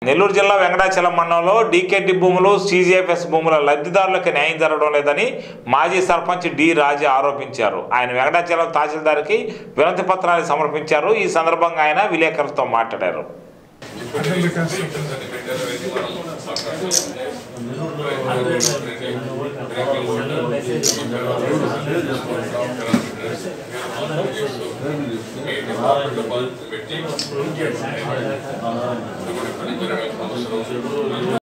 నెల్లూరు జిల్లా వెంకటాచలం మండలంలో డీకేటి భూములు సీజీఎఫ్ఎస్ భూముల లబ్ధిదారులకు న్యాయం జరగడం లేదని మాజీ సర్పంచ్ డి రాజా ఆరోపించారు ఆయన వెంకటాచలం తహసీల్దార్కి వినతి పత్రాన్ని సమర్పించారు ఈ సందర్భంగా ఆయన విలేకరులతో మాట్లాడారు పెట్టి